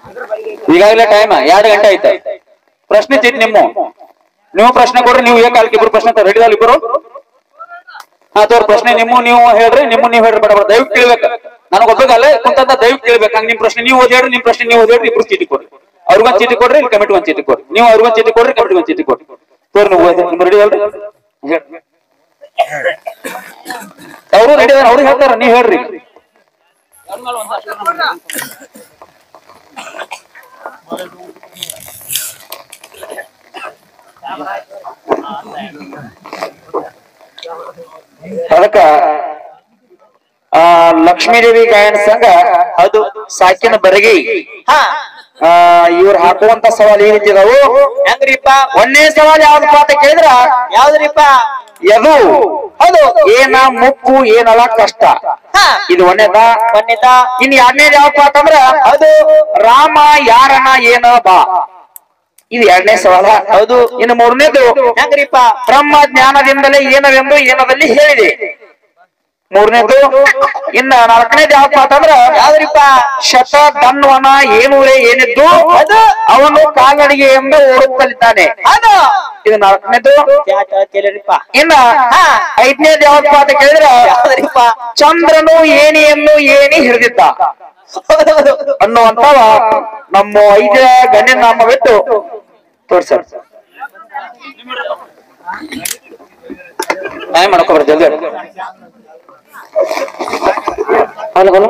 ಈಗಾಗಲೇ ಟೈಮ್ ಎರಡು ಗಂಟೆ ಆಯ್ತು ಪ್ರಶ್ನೆ ಚೀಟ್ ನಿಮ್ಮ ನೀವು ಪ್ರಶ್ನೆ ಕೊಡ್ರಿ ನೀವು ಏಕಾಲಕ್ಕೆ ಇಬ್ರು ಪ್ರಶ್ನೆ ರೆಡಿ ಅಲ್ಲ ಇಬ್ರು ಹಾ ತೋರ್ ಪ್ರಶ್ನೆ ನಿಮ್ಮ ನೀವು ಹೇಳ್ರಿ ನಿಮ್ಮ ನೀವು ಹೇಳ್ರಿ ಬಡ ಬಡ ದಯವಿಟ್ಟು ಕೇಳ್ಬೇಕು ನನಗೆ ಒಬ್ಬಗಲ್ಲ ಕುಂತಂತ ದಯವಿಟ್ಟು ಕೇಳ್ಬೇಕು ಹಂಗ ನಿಮ್ ಪ್ರಶ್ನೆ ನೀವು ಓದಿ ಹೇಳ್ರಿ ನಿಮ್ ಪ್ರಶ್ನೆ ನೀವು ಓದಿ ಹೇಳ್ರಿ ಇಬ್ರು ಚೀಟಿ ಕೊಡ್ರಿ ಅವ್ರಿಗೊಂದ್ ಚೀಟಿ ಕೊಡ್ರಿ ಇಲ್ಲಿ ಕಮಿಟಿ ಒಂದ್ ಚೀಟಿ ಕೊಡ್ರಿ ನೀವು ಅವ್ರಿಗೊಂದ್ ಚೀಟಿ ಕೊಡ್ರಿ ಕಮಿಟಿ ಒಂದ್ ಚೀಟಿ ಕೊಡ್ರಿ ತೋರ್ ನೀವು ಓದಿ ನಿಮ್ ರೆಡಿ ಅಲ್ರಿ ಹೇಳ್ರಿ ಅವರು ರೆಡಿ ಅದಾರ ಅವ್ರು ಹೇಳ್ತಾರ ನೀವ್ ಹೇಳ್ರಿ ಅದಕ್ಕ ಆ ಲಕ್ಷ್ಮೀದೇವಿ ಗಾಯನ ಸಂಘ ಅದು ಸಾಕಿನ ಬರಗಿ ಹಾ ಆ ಇವ್ರು ಹಾಕುವಂತ ಸವಾಲ್ ಈ ರೀತಿ ಇದಾವು ಹೆಂಗ್ರಿಪ್ಪ ಒಂದನೇ ಸವಾಲ್ ಯಾವ್ದಪ್ಪ ಅಂತ ಕೇಳಿದ್ರ ಯಾವ್ದ್ರಿಪ್ಪ ಎದು ಹೌದು ಏನ ಮುಪ್ಪು ಏನಲ್ಲ ಕಷ್ಟ ಹಾ ಇದು ಒಂದೇದ ಖಂಡಿತ ಇನ್ ಎರಡನೇದು ಯಾವಪ್ಪ ಅಂತಂದ್ರ ಅದು ರಾಮ ಯಾರನ ಏನ ಬಾ ಇದು ಎರಡನೇ ಸವಾಲ ಹೌದು ಇನ್ನು ಮೂರನೇದು ಹೆಂಗ್ರಿಪ್ಪ ಬ್ರಹ್ಮ ಜ್ಞಾನದಿಂದಲೇ ಏನವೆಂದು ಏನದಲ್ಲಿ ಹೇಳಿದೆ ಮೂರನೇದು ಇನ್ನ ನಾಲ್ಕನೇದು ಯಾವಪ್ಪ ಅಂತಂದ್ರ ಯಾವ್ದ್ರಿಪ್ಪ ಶತ ದನ್ವನ ಏನೂರೇ ಏನಿದ್ದು ಅದು ಅವನು ಕಾಲ್ನಡಿಗೆ ಎಂದು ಓಡುತ್ತಲಿದ್ದಾನೆ ಅದು ಇದು ನಾಲ್ಕನೇದು ಕೇಳಿರಿಪ್ಪ ಇನ್ನ ಹಾ. ಐದನೇದು ಯಾವಪ್ಪ ಅಂತ ಕೇಳಿದ್ರ ಯಾವ್ದ್ರಿಪ್ಪ ಚಂದ್ರನು ಏಣಿಯನ್ನು ಏಣಿ ಹಿಡಿದಿದ್ದ ಅನ್ನುವಂತವ ನಮ್ಮ ಐದ ಗಣ್ಯ ನಾಮ ಬಿಟ್ಟು ತೋರ್ಸರ್ ಟೈಮ್ ಮಾಡ್ಕೊಬ್ರ ಜಲ್ದಿ ಹಲೋ ಹಲೋ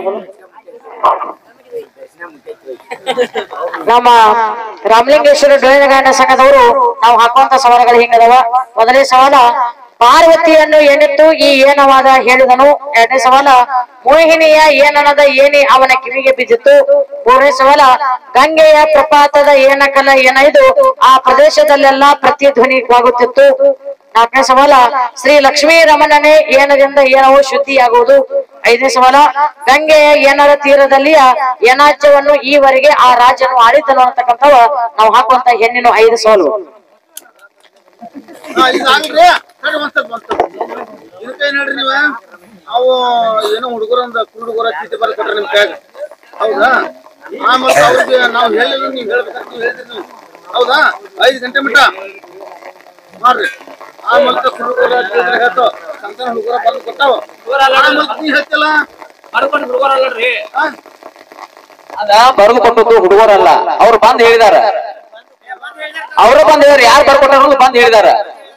ನಮ್ಮ ರಾಮಲಿಂಗೇಶ್ವರ ಡೊಳ್ಳಿನ ಗಾಯನ ಸಂಘದವರು ನಾವು ಹಾಕುವಂತ ಸವಾಲುಗಳು ಹಿಂಗದವ ಮೊದಲನೇ ಸವಾಲ ಪಾರ್ವತಿಯನ್ನು ಏನಿತ್ತು ಈ ಏನವಾದ ಹೇಳಿದನು ಎರಡನೇ ಸವಾಲ ಮೋಹಿನಿಯ ಏನನದ ಏನಿ ಅವನ ಕಿವಿಗೆ ಬಿದ್ದಿತ್ತು ಮೂರನೇ ಸವಾಲ ಗಂಗೆಯ ಪ್ರಪಾತದ ಏನಕಲ ಏನೈದು ಆ ಪ್ರದೇಶದಲ್ಲೆಲ್ಲ ಪ್ರತಿಧ್ವನಿವಾಗುತ್ತಿತ್ತು ನಾಲ್ಕನೇ ಸವಾಲ ಶ್ರೀ ಲಕ್ಷ್ಮೀ ರಮಣನೆ ಏನದಿಂದ ಏನವು ಶುದ್ಧಿಯಾಗುವುದು ಐದನೇ ಸವಾಲ ಗಂಗೆಯ ಏನರ ತೀರದಲ್ಲಿಯ ಏನಾಜ್ಯವನ್ನು ಈವರೆಗೆ ಆ ರಾಜ್ಯನು ಆಳಿದನು ಅಂತಕ್ಕಂಥವ ನಾವು ಹಾಕುವಂತ ಹೆಣ್ಣಿನ ಐದು ಸವಾಲು ಹಾ, ಇದಾಗಲ್ರಿ ಸರಿ ಒಂದ್ ಸ್ವಲ್ಪ ಒಂದ್ ಸ್ವಲ್ಪ ಇದಕ್ಕೆ ನೋಡ್ರಿ ನೀವ ಅವು ಏನೋ ಹುಡುಗರಂದ ಹುಡುಗರ ಚೀಟಿ ಬರ್ದು ಕೊಟ್ರೆ ನಿಮ್ ಕೈಯಾಗ ಹೌದಾ ಆಮೇಲೆ ಅವ್ರಿಗೆ ನಾವು ಹೇಳಿಲ್ಲ ನೀವು ಹೇಳ್ಬೇಕಂತ ನೀವು ಹೇಳಿದ್ರಿ ನೀವು ಹೌದಾ ಐದು ಗಂಟೆ ಮಟ್ಟ ಮಾಡ್ರಿ ಆಮೇಲೆ ಹುಡುಗರ ಕೇಳಿದ್ರೆ ಹೇಳ್ತಾವ ಸಂತಾನ ಹುಡುಗರ ಬರ್ದು ಕೊಟ್ಟಾವ ಆಮೇಲೆ ನೀ ಹೇಳ್ತಿಲ್ಲ ಹಾ? ಅದ ಬರೆದು ಕೊಟ್ಟದ್ದು ಹುಡುಗರಲ್ಲ ಅವ್ರು ಬಂದ್ ಹೇಳಿದಾರ ಅವ್ರ ಬಂದ್ ಹೇಳಿದಾರ ಯಾರು ಬರ್ಕೊಟ್ಟಾರ ಅನ್ನೋದು ಬಂದ್ ಹೇಳಿದಾರ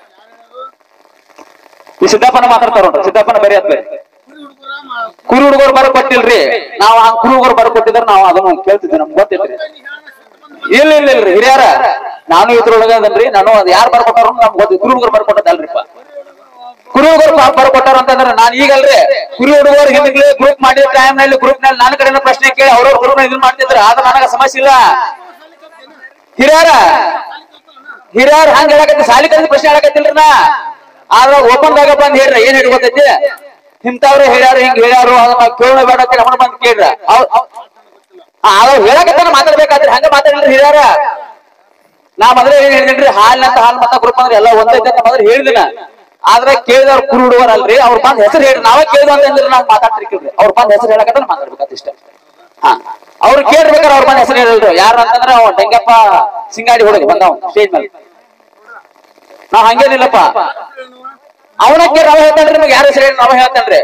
ಈ ಸಿದ್ದಪ್ಪನ ಮಾತಾಡ್ತಾರ ನೋಡ್ರಿ ಸಿದ್ದಪ್ಪನ ಬೇರೆ ಅದ್ ಬೇರೆ ಕುರಿ ಹುಡುಗರ ಮಾ- ಕುರಿ ಹುಡುಗರು ಬರ ಕೊಟ್ಟಿಲ್ರಿ ನಾವ್ ಆ ಕುರಿ ಹುಡುಗರು ಬರ ಕೊಟ್ಟಿದ್ರ ನಾವ್ ಅದನ್ನು ಕೇಳ್ತಿದ್ವಿ ನಮ್ಗೆ ಗೊತ್ತಿತ್ರಿ ಇಲ್ಲ ಇಲ್ಲ ಇಲ್ರಿ ಹಿರಿಯರ ನಾನು ಇದ್ರೊಳಗ ಅದನ್ರಿ ನಾನು ಅದ್ ಯಾರು ಬರ್ಕೊಟ್ಟಾರ ನಮ್ಗೆ ಗೊತ್ತಿತ್ತು ಕುರಿ ಹುಡುಗರು ಬರ್ಕೊಟ್ಟದಲ್ರಿಪ್ಪ ಕುರಿ ಹುಡುಗರು ಬರ್ಕೊಟ್ಟಾರ ಅಂತಂದ್ರೆ ನಾನು ಈಗಲ್ರಿ ಕುರಿ ಹುಡುಗರು ಹಿಂದ್ಗಡೆ ಗ್ರೂಪ್ ಮಾಡಿದ ಟೈಮ್ ನಲ್ಲಿ ಗ್ರೂಪ್ ನಲ್ಲಿ ನನ್ನ ಕಡೆನ ಪ್ರಶ್ನೆ ಕೇಳಿ ಅವ್ರವ್ರ ಗ್ರೂಪ್ ಇದನ್ನ ಮಾಡ್ತಿದ್ರ ಆದ್ರೆ ನನಗ ಸಮಸ್ಯೆ ಇಲ್ಲ ಹಿರಿಯರ ಹಿರಿಯರ್ ಹಂಗ ಹೇಳಕತ್ತಿ ಸಾಲಿ ಕಲಿತ ಪ್ರಶ್ನೆ ಹೇಳಕತ್ತಿಲ್ರಿ ನಾ ಆದ್ರ ಓಪನ್ ದಾಗ ಬಂದ್ ಹೇಳ್ರಿ ಏನ್ ಹೇಳಿ ಗೊತ್ತೈತಿ ಇಂಥವ್ರು ಹೇಳ್ಯಾರು ಹಿಂಗ್ ಹೇಳ್ಯಾರು ಅದನ್ನ ಕೇಳೋಣ ಬೇಡ ಅಂತ ಅವನು ಬಂದ್ ಕೇಳ್ರ ಅವ್- ಅವ್- ಆ, ಅವ್ರು ಹೇಳಕತ್ತಾನ ಮಾತಾಡ್ಬೇಕಾದ್ರೆ ಹಂಗ ಮಾತಾಡಿಲ್ರಿ ಹಿರಿಯರ ನಾ ಮೊದಲೇ ಏನ್ ಹೇಳಿದ್ರಿ ಹಾಲಿನಂತ ಹಾಲ್ ಮತ್ತ ಗ್ರೂಪ್ ಅಂದ್ರೆ ಎಲ್ಲ ಒಂದೈತೆ ಅಂತ ಮೊದಲು ಹೇಳಿದಿನ ಆದ್ರೆ ಕೇಳಿದವ್ರು ಕುರು ಹುಡುಗರ್ ಅಲ್ರಿ ಅವ್ರು ಬಂದ್ ಹೆಸರು ಹೇಳಿ ನಾವೇ ಕೇಳಿದ್ವು ಅಂತಂದ್ರೆ ನಾವು ಮಾತಾಡ್ತಿರ್ಕಿಲ್ರಿ ಅವ್ರು ಬಂದ್ ಹೆಸರು ಹೇಳಕತ್ತಾನ ಮಾತಾಡ್ಬೇಕಂತ ಇಷ್ಟ ಹಾ ಅವ್ರು ಕೇಳ್ಬೇಕಾರೆ ಅವ್ರ ಬಂದ್ ಹೆಸರು ಹೇಳಿಲ್ರಿ ಯಾರು ಅಂತಂದ್ರೆ ಅವ ಡೆಂಗಪ್ಪ ಸಿಂಗಾಡಿ ಹುಡುಗ ಬಂದವ್ ಸ್ಟೇಜ್ ಮೇಲೆ ನಾವ್ ಹಂಗೇನಿಲ್ಲಪ್ಪ ಅವನ ಕೇಳಿ ನಾವ್ ಹೇಳ್ತಾನ್ರಿ ನಿಮ್ಗೆ ಯಾರು ಹೆಸರು ಹೇಳಿ ನಾವ್ ಹೇಳ್ತಾನ್ರಿ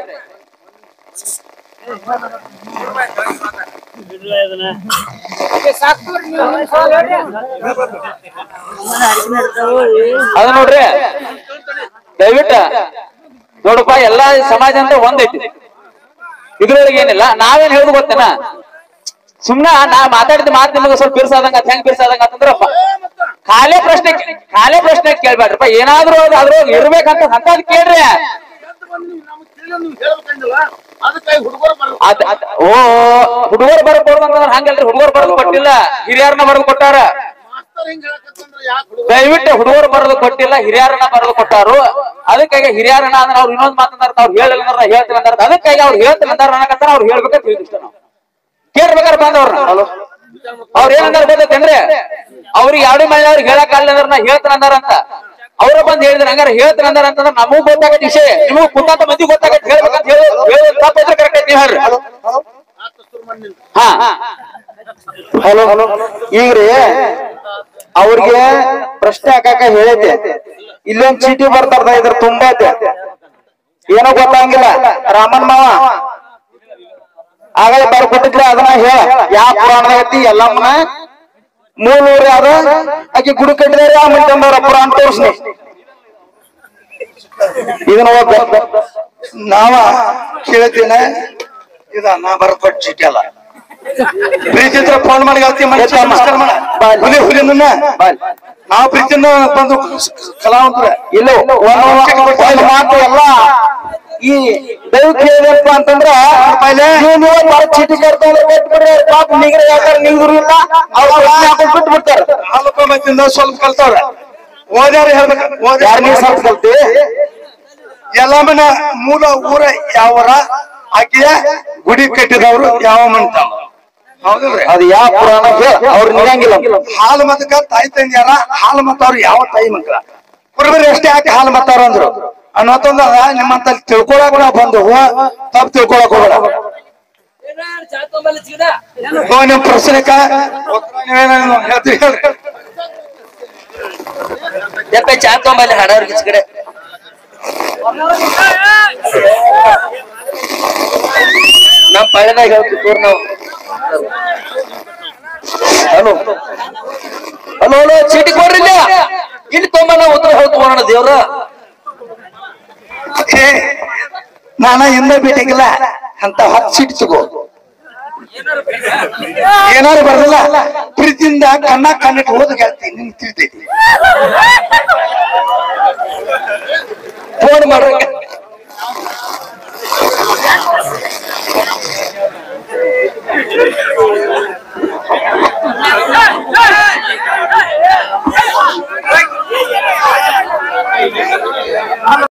ಅದ ನೋಡ್ರಿ ದಯವಿಟ್ಟ ನೋಡಪ್ಪ ಎಲ್ಲಾ ಸಮಾಜ ಅಂತ ಒಂದೈತಿ ಇದ್ರೊಳಗೆ ಏನಿಲ್ಲ ನಾವೇನ್ ಹೇಳುದು ಗೊತ್ತೇನ ಸುಮ್ನ ನಾ ಮಾತಾಡಿದ ಮಾತು ನಿಮಗೆ ಸ್ವಲ್ಪ ಬಿರ್ಸಾದಂಗ ಹೆಂಗ್ ಬಿರ್ಸಾದಂಗ ಅಂತಂದ್ರ ಖಾಲಿ ಪ್ರಶ್ನೆ ಖಾಲಿ ಪ್ರಶ್ನೆ ಕೇಳ್ಬೇಡ್ರಪ್ಪ ಏನಾದ್ರೂ ಅದು ಅದ್ರೊಳಗೆ ಇರ್ಬೇಕಂತ ಅಂತದ್ ಕೇಳ್ರಿ ಎದ್ದು ಬಂದು ನೀವು ನಮ್ಗೆ ತಿಳಿಯೋದು ನೀವು ಹೇಳ್ಬೇಕಂದಿಲ್ಲ ಅದಕ್ಕಾಗಿ ಹುಡುಗರು ಬರ್ದು ಅದ್ ಅದ್- ಓ ಹುಡುಗರು ಬರ್ಕೊಡ್ದು ಅಂತಂದ್ರ ಹಂಗಲ್ರಿ ಹುಡುಗರು ಬರೆದು ಕೊಟ್ಟಿಲ್ಲ ಹಿರಿಯರನ್ನ ಬರೆದು ಕೊಟ್ಟಾರ ಮಾಸ್ತರ್ ಹಿಂಗ್ ಹೇಳಕತ್ತಂದ್ರೆ ಯಾಕೆ ಹುಡುಗರು ದಯವಿಟ್ಟು ಹುಡುಗರು ಬರೆದು ಕೊಟ್ಟಿಲ್ಲ ಹಿರಿಯರನ್ನ ಬರೆದು ಕೊಟ್ಟಾರು ಅದಕ್ಕಾಗಿ ಹಿರಿಯರನ್ನ ಅಂದ್ರೆ ಅವ್ರು ಇನ್ನೊಂದ್ ಮಾತಂದಾರ ಅವ್ರು ಹೇಳಿಲ್ಲ ಅಂದ್ರೆ ನಾ ಹೇಳ್ತೀನಿ ಅಂದಾರ ಅದಕ್ಕಾಗಿ ಅವ್ರು ಹೇಳ್ತೀನಿ ಅಂದಾರ ಅನ್ನಕತ್ತಾರ ಅವ್ರು ಹೇಳ್ಬೇಕಂತ ತಿಳಿದಿಷ್ಟ ನಾವು ಕೇಳ್ಬೇಕಾರೆ ಬಂದವ್ರನ್ನ ಅವ್ರ ಏನಂದಾರ ಗೊತ್ತೇನ್ರಿ ಅವ್ರಿಗೆ ಯಾವ್ದೇ ಮನೆ ಅವ್ರಿಗೆ ಹೇಳಕ್ ಆಗಲ್ಲ ಅಂದ್ರೆ ನಾ ಹೇಳ್ತೀನಿ ಅಂದಾರ ಅಂತ ಅವ್ರ ಬಂದ್ ಹೇಳಿದ್ರ ಹಂಗಾರ ಹೇಳ್ತೀನಿ ಅಂದಾರ ಅಂತಂದ್ರೆ ನಮಗೂ ಗೊತ್ತಾಗತ್ತೆ ವಿಷಯ ನಿಮಗೂ ಕುಂತ ಮಂದಿ ಗೊತ್ತಾಗತ್ತೆ ಹೇಳ್ಬೇಕಂತ ಹೇಳಿ ಹೇಳೋದು ತಪ್ಪಿದ್ರೆ ಕರೆಕ್ಟ್ ಐತಿ ನೀವ್ ಹೇಳ್ರಿ ಆತ ಶುರು ಮಾಡಿ ನಿಲ್ತು. ಹಾ ಹಲೋ ಈಗ್ರಿ ಅವ್ರಿಗೆ ಪ್ರಶ್ನೆ ಹಾಕಾಕ ಹೇಳೈತೆ ಇಲ್ಲೊಂದ್ ಚೀಟಿ ಬರ್ತಾರ್ದ ಇದ್ರ ತುಂಬಾ ಐತೆ ಏನೋ ಗೊತ್ತಾಗಿಲ್ಲ ರಾಮನ್ ಮಾವ ಆಗಲೇ ಬರ್ಕೊಟ್ಟಿದ್ರೆ ಅದನ್ನ ಹೇಳ ಯಾವ ಪುರಾಣದಾಗ ಐತಿ ಎಲ್ಲಮ್ಮನ ಮೂಲೂರು ಯಾವ್ದು ಆಕಿ ಗುಡಿ ಕಟ್ಟಿದಾರೆ ಯಾವ ಮಂಟಂದವ್ರ ಪುರಾಣ ತೋರ್ಸ್ನಿ ಇದನ್ನ ಓದ್ಬೇಕು ನಾವ ಕೇಳ್ತೀನಿ ಇದ ನಾ ಬರ್ಕೊಟ್ ಚೀಟಿ ಅಲ್ಲ ಪ್ರೀತಿ ಇದ್ರೆ ಫೋನ್ ಮಾಡಿ ಹೇಳ್ತೀವಿ ಮನುಷ್ಯ ಎತ್ತಮ್ಮ. ನಮಸ್ಕಾರ ಮಾಡ ಬಾಯ್. ಹುಲಿ ಹುಲಿ ನನ್ನ ಬಾಯ್. ನಾವು ಪ್ರೀತಿಯಿಂದ ಬಂದು ಕಲಾವಂತರ ಇಲ್ಲ ಒಂದು ಮಾತು ಎಲ್ಲ ಈ ದೈವಕ್ಕೆ ಏನಪ್ಪ ಅಂತಂದ್ರ ನೀವು ಬರ ಚೀಟಿ ಕಟ್ತಾರೆ ಕಟ್ಬಿಡ್ರಿ ಪಾಪ ನಿಗ್ರೆ ಯಾಕಂದ್ರೆ ನಿಗ್ರು ಇಲ್ಲ ಅವ್ರು ಬಿಟ್ಟು ಬಿಡ್ತಾರೆ ಹಾಲಪ್ಪ ಮತ್ತಿಂದ ಸ್ವಲ್ಪ ಕಲ್ತವ್ರ ಓದ್ಯಾರ ಹೇಳ್ಬೇಕ ಯಾರ ನೀವು ಸ್ವಲ್ಪ ಕಲ್ತಿ ಎಲ್ಲಮ್ಮನ ಮೂಲ ಊರ ಯಾವರ ಆಕೆಯ ಗುಡಿ ಕಟ್ಟಿದವರು ಯಾವ ಮಂಟ ಹೌದಿಲ್ರಿ ಅದು ಯಾವ ಪುರಾಣ ಹೇಳ ಅವ್ರು ನಿಗಂಗಿಲ್ಲ ಹಾಲು ಮತಕ ತಾಯಿ ತಂದ್ಯಾರ ಹಾಲು ಮತ್ತವ್ರು ಯಾವ ತಾಯಿ ಮಕ್ಕಳ ಕುರುಬರು ಎಷ್ಟೇ ಯಾಕೆ ಹಾಲು ಮತ್ತವ್ರ ಅಂದ್ರು ಅನ್ನೋದೊಂದು ಅದ ನಿಮ್ಮಂತ ತಿಳ್ಕೊಳಕ್ ನಾವು ಬಂದು ತಪ್ಪು ತಿಳ್ಕೊಳಕ್ ಹೋಗಬೇಡ ಹೋ ನಿಮ್ ಪ್ರಶ್ನೆಕ ಉತ್ತರ ನೀವೇನೇನು ಹೇಳ್ತೀರಿ ಹೇಳ್ರಿ ಯಪ್ಪ ಚಾ ತೊಂಬಲ್ಲಿ ಹಾಡೋರ್ಗೆ ಕಡೆ ನಮ್ ಪಳೆದಾಗ ಹೇಳ್ತೀವಿ ತೋರ್ ನಾವು ಹಲೋ ಹಲೋ ಹಲೋ ಚೀಟಿ ಕೊಡ್ರಿ ಇಲ್ಲ ಇಲ್ಲಿ ತೊಂಬ ನಾವು ಉತ್ತರ ಹೇಳ್ಕೊಂಬೋಣ ದೇವ್ರ ಏ, ನಾನ ಹಿಂದೆ ಭೇಟಿಗಿಲ್ಲ ಅಂತ ಹತ್ತು ಸೀಟ್ ತಗೋ ಏನಾರು ಬರ್ದಿಲ್ಲ ಪ್ರೀತಿಯಿಂದ ಕಣ್ಣ ಕಣ್ಣಿಟ್ಟು ಹೋದ ಹೇಳ್ತೀನಿ ನಿನ್ ತಿಳಿತೈತಿ ಫೋನ್ ಮಾಡ್ರಿ